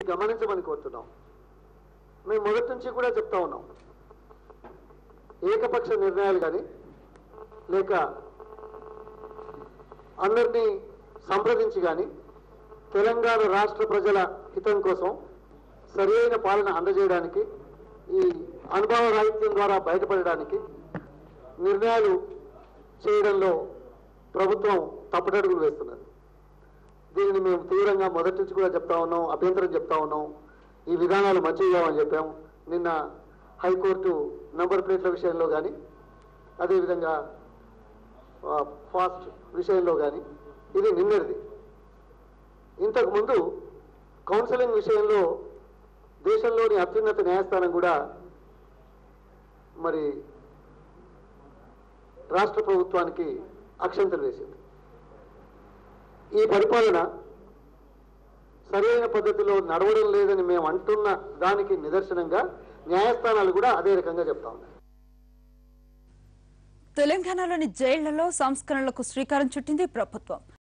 గమనించమని కోరుతున్నాం మేము మొదటి నుంచి కూడా చెప్తా ఉన్నాం ఏకపక్ష నిర్ణయాలు కానీ లేక అందరినీ సంప్రదించి కానీ తెలంగాణ రాష్ట్ర ప్రజల హితం కోసం సరైన పాలన అందజేయడానికి ఈ అనుభవ రాహిత్యం ద్వారా బయటపడడానికి నిర్ణయాలు చేయడంలో ప్రభుత్వం తప్పుడడుగులు వేస్తున్నది దీనిని మేము తీవ్రంగా మొదటి నుంచి కూడా చెప్తా ఉన్నాం అభ్యంతరం చెప్తా ఉన్నాం ఈ విధానాలు మంచిగా అని చెప్పాం నిన్న హైకోర్టు నంబర్ ప్లేట్ల విషయంలో కానీ అదేవిధంగా ఆ, ఫాస్ట్ విషయంలో కానీ ఇది నిన్నటిది ఇంతకు ముందు కౌన్సిలింగ్ విషయంలో దేశంలోని అత్యున్నత న్యాయస్థానం కూడా మరి రాష్ట్ర ప్రభుత్వానికి అక్షంతలు వేసింది ఈ పరిపాలన సరైన పద్ధతిలో నడవడం లేదని మేము అంటున్న దానికి నిదర్శనంగా న్యాయస్థానాలు కూడా అదే రకంగా చెప్తా ఉన్నాయి తెలంగాణలోని జైళ్లలో సంస్కరణలకు శ్రీకారం చుట్టింది ప్రభుత్వం